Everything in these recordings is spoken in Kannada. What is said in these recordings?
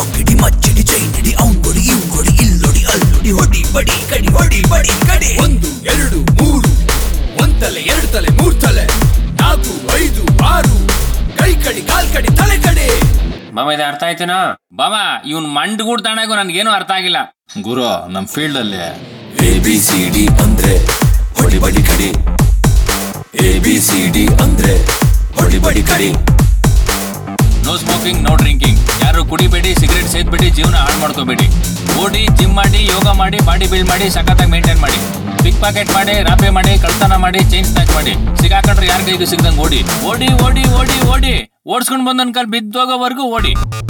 ಲಾಂಗಿಡಿ ಮಚ್ಚಿಡಿ ಚೈನಿಡಿ ಅವ್ನ್ ಕೊಡಿ ಇವ್ನ್ ಕೊಡಿ ಇಲ್ಲೊಡಿ ಅಲ್ಲೊಡಿ ಹೊಡಿ ಬಡಿ ಕಡಿ ಹೊಡಿ ಬಡಿ ಕಡಿ ಒಂದು ಎರಡು ಮೂರು ಒಂದ್ ತಲೆ ಎರಡು ತಲೆ ಮೂರ್ ತಲೆ ನಾಲ್ಕು ಐದು ಆರು ಕೈ ಕಡಿ ಕಾಲ್ ಕಡಿ ತಲೆ ಕಡಿ ಬಾಮ ಇದು ಅರ್ಥ ಆಯ್ತೇನೋ ಬಾಮ ಇವ್ನ್ ಮಂಡ್ಗೂಡ್ ತಾಣಗೂ ನನ್ಗೇನು ಅರ್ಥ ಆಗಿಲ್ಲ ಗುರು ನಮ್ ಫೀಲ್ಡ್ ಅಲ್ಲಿ ಎ ಬಿ ಸಿ ಡಿ ಅಂದ್ರೆ ಹೊಡಿ ಬಡಿ ಕಡಿ ಎ ಬಿ ಸಿ ಡಿ ಅಂದ್ರೆ ಹೊಡಿ ಬಡಿ ಕಡಿ ನೋ ಸ್ಮೋಕಿಂಗ್ ನೋ ಡ್ರಿಂಕಿಂಗ್ ಯಾರು ಕುಡಿಬೇಡಿ ಸಿಗರೇಟ್ ಸೇದ್ಬೇಡಿ ಜೀವನ ಹಾಳು ಮಾಡ್ಕೋಬೇಡಿ ಓಡಿ ಜಿಮ್ ಮಾಡಿ ಯೋಗ ಮಾಡಿ ಬಾಡಿ ಬಿಲ್ಡ್ ಮಾಡಿ ಸಖತ್ತಾಗಿ ಮೇಂಟೈನ್ ಮಾಡಿ ಪಿಕ್ ಪಾಕೆಟ್ ಮಾಡಿ ರಾಪೆ ಮಾಡಿ ಕಳ್ತನ ಮಾಡಿ ಚೈನ್ ಸ್ನ್ಯಾಚ್ ಮಾಡಿ ಸಿಗಾಕೊಂಡ್ರೆ ಯಾರ ಕೈಗೂ ಸಿಗ್ದಂಗೆ ಓಡಿ ಓಡಿ ಓಡಿ ಓಡಿ ಓಡಿ ಓಡಿಸ್ಕೊಂಡು ಬಂದನ್ ಕಾಲ್ ಬಿದ್ದೋಗೋವರೆಗೂ ಓಡಿ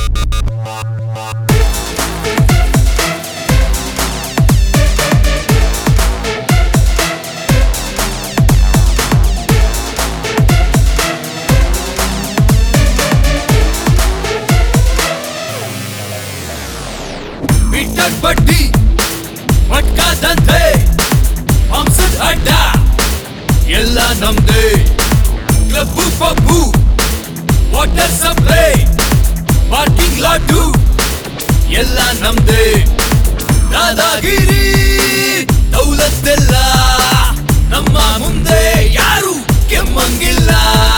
ಬಿಟ್ಟದ್ ಬಡ್ಡಿ ಮಟ್ಕಾದಂತೆ ಹಂಸದ್ ಅಡ್ಡ ಎಲ್ಲ ನಮ್ದೇ club pub water supply parking lot ಎಲ್ಲ ನಮ್ದೇ ದಾದಾಗಿರಿ ದೌಲತ್ತೆಲ್ಲ ನಮ್ಮ ಮುಂದೆ ಯಾರು ಕೆಮ್ಮಂಗಿಲ್ಲ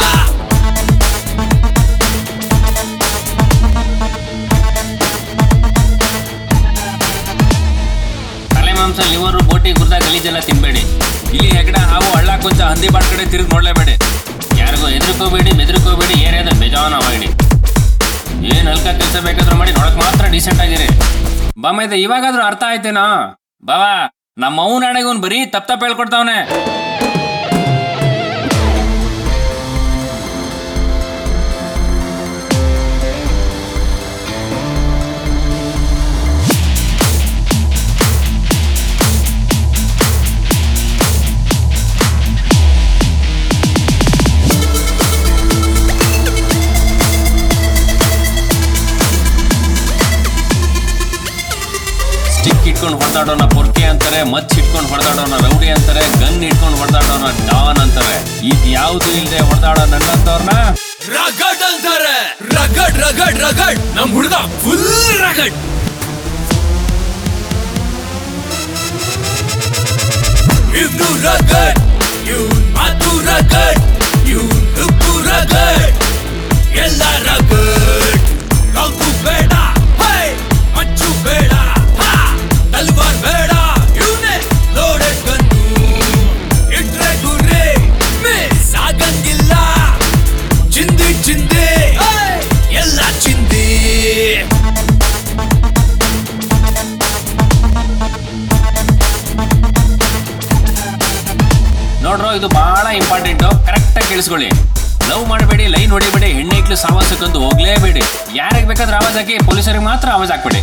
ತಲೆ ಮಾಂಸ ಲಿವರು ಬೋಟಿ ಗುರ್ದ ಗಲೀಜೆಲ್ಲ ತಿನ್ಬೇಡಿ ಇಲ್ಲಿ ಹೆಗಡ ಹಾವು ಹಳ್ಳ ಕೊಂಚ ಹಂದಿ ಬಾಟ್ ಕಡೆ ತಿರುಗಿ ನೋಡ್ಲೇಬೇಡಿ ಯಾರಿಗೂ ಎದುರ್ಕೋಬೇಡಿ ಬೆದರ್ಕೋಬೇಡಿ ಏರಿಯಾದ ಬೇಜಾನ ಮಾಡಿ ಏನ್ ಹಲ್ಕ ಕೆಲಸ ಬೇಕಾದ್ರೂ ಮಾಡಿ ನೋಡಕ್ ಮಾತ್ರ ಡೀಸೆಂಟ್ ಆಗಿರಿ ಬಾಮ ಇದು ಇವಾಗಾದ್ರೂ ಅರ್ಥ ಆಯ್ತೇನೋ ಬಾವಾ ನಮ್ಮ ಅವ್ನ ನಾಳೆಗೆ ಅವ್ನು ಬರೀ ತಪ್ಪ ತಪ್ಪ ಹೇಳ್ಕೊಡ್ತಾವನೆ ಸ್ಟಿಕ್ ಇಟ್ಕೊಂಡು ಹೊಡೆದಾಡೋನ ಪೊರ್ಕೆ ಅಂತಾರೆ ಮಚ್ ಇಟ್ಕೊಂಡು ಹೊಡೆದಾಡೋನ ರೌಡಿ ಅಂತಾರೆ ಗನ್ ಇಟ್ಕೊಂಡು ಹೊಡೆದಾಡೋನ ಡಾನ್ ಅಂತಾರೆ ಇದ್ ಯಾವ್ದು ಇಲ್ದೆ ಹೊಡೆದಾಡೋ ನನ್ನಂತವ್ರನ್ನ ರಗಡ್ ಅಂತಾರೆ ರಗಡ್ ರಗಡ್ ರಗಡ್ ನಮ್ ಹುಡುಗ ಫುಲ್ ರಗಡ್ ಇವ್ನು ರಗಡ್ ಇವ್ನ್ ಮಾತು ರಗಡ್ ಇವ್ನ್ ರುಬ್ಬು ರಗಡ್ ಎಲ್ಲ ರಗಡ್ ಕಾಂಕು ಬೇಡ ಹೈ ಮಚ್ಚು ಬೇಡ ಹಾ ತಲ್ವಾರ್ ಬೇಡ ಇವನೇ ಲೋಡೆಡ್ ಗನ್ನು ಇಟ್ರೆ ಗುರ್ರೆ ಮಿಸ್ ಆಗಂಗಿಲ್ಲ ಚಿಂದಿ ಚಿಂದಿ ಎಲ್ಲ ಚಿಂದಿ ನೋಡ್ರೋ ಇದು ಬಹಳ ಇಂಪಾರ್ಟೆಂಟ್ ಕರೆಕ್ಟ್ ಆಗಿ ಕೇಳಿಸ್ಕೊಳ್ಳಿ ಲವ್ ಮಾಡಬೇಡಿ ಲೈನ್ ಹೊಡಿಬೇಡಿ ಹೆಣ್ಣೈಕ್ಳು ಸಾವಾಸಕ್ಕಂದು ಹೋಗ್ಲೇಬೇಡಿ ಯಾರಿಗೆ ಬೇಕಾದ್ರೆ ಆವಾಜ್ ಹಾಕಿ ಪೊಲೀಸರಿಗೆ ಮಾತ್ರ ಆವಾಜ್ ಹಾಕ್ಬೇಡಿ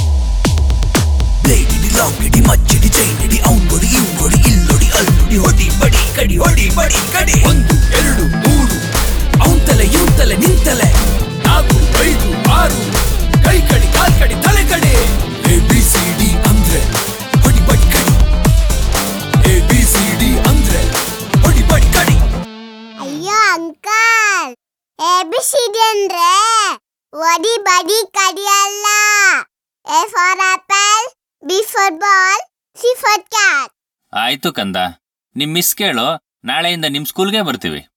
ಲೈಡಿಡಿ ಲಾಂಗಿಡಿ ಮಚ್ಚಿಡಿ ಚೈನಿಡಿ ಅವ್ನ್ ಕೊಡಿ ಇವ್ನ್ ಕೊಡಿ ಇಲ್ಲೊಡಿ ಅಲ್ಲೊಡಿ ಹೊಡಿ ಬಡಿ ಕಡಿ ಹೊಡಿ ಬಡಿ ಕಡಿ ಒಂದು ಎರಡು ಮೂರು ಅವನ್ ತಲೆ ಇವನ್ ತಲೆ ನಿನ್ ತಲೆ ನಾಲ್ಕು ಐದು ಆರು ಕೈ ಕಡಿ ಕಾಲ್ ಕಡಿ ತಲೆ ಕಡಿ ಎ ಬಿ ಸಿ ಡಿ ಅಂದ್ರೆ ಹೊಡಿ ಬಡಿ ಕಡಿ ಎ ಬಿ ಸಿ ಡಿ ಅಂದ್ರೆ ಹೊಡಿ ಬಡಿ ಕಡಿ ಅಯ್ಯೋ uncle A B C D ಅಂದ್ರೆ ಒಡಿ ಬಡಿ ಕಡಿಯಲ್ಲ A for apple B for ball C for cat ಆಯ್ತು ಕಂದ ನಿಮ್ ಮಿಸ್ ಕೇಳು ನಾಳೆಯಿಂದ ನಿಮ್ ಸ್ಕೂಲ್ಗೆ ಬರ್ತೀವಿ